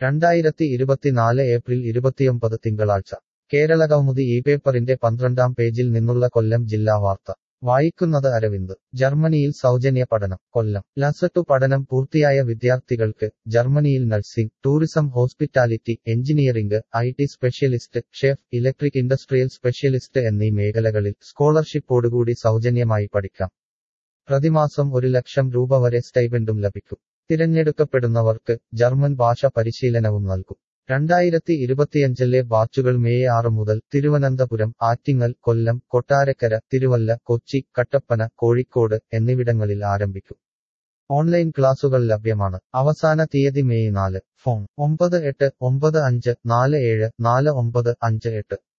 രണ്ടായിരത്തി ഇരുപത്തിനാല് ഏപ്രിൽ ഇരുപത്തിയൊമ്പത് തിങ്കളാഴ്ച കേരളകൗമുദി ഈ പേപ്പറിന്റെ പന്ത്രണ്ടാം പേജിൽ നിന്നുള്ള കൊല്ലം ജില്ലാ വാർത്ത വായിക്കുന്നത് അരവിന്ദ് ജർമ്മനിയിൽ സൗജന്യ പഠനം കൊല്ലം ലസട്ടു പഠനം പൂർത്തിയായ വിദ്യാർത്ഥികൾക്ക് ജർമ്മനിയിൽ nursing tourism hospitality engineering I T specialist chef electric industrial specialist എന്നീ മേഖലകളിൽ സ്കോളർഷിപ്പോടുകൂടി സൗജന്യമായി പഠിക്കാം പ്രതിമാസം ഒരു ലക്ഷം രൂപ വരെ സ്റ്റൈപെൻഡും ലഭിക്കും തിരഞ്ഞെടുക്കപ്പെടുന്നവർക്ക് ജർമ്മൻ ഭാഷ പരിശീലനവും നൽകും രണ്ടായിരത്തി ഇരുപത്തിയഞ്ചിലെ ബാച്ചുകൾ മെയ് ആറ് മുതൽ തിരുവനന്തപുരം ആറ്റിങ്ങൽ കൊല്ലം കൊട്ടാരക്കര തിരുവല്ല കൊച്ചി കട്ടപ്പന കോഴിക്കോട് എന്നിവിടങ്ങളിൽ ആരംഭിക്കും ഓൺലൈൻ ക്ലാസുകൾ ലഭ്യമാണ് അവസാന തീയതി മെയ് നാല് ഫോൺ ഒമ്പത് എട്ട് ഒമ്പത് അഞ്ച് നാല് ഏഴ് നാല് ഒമ്പത് അഞ്ച് എട്ട്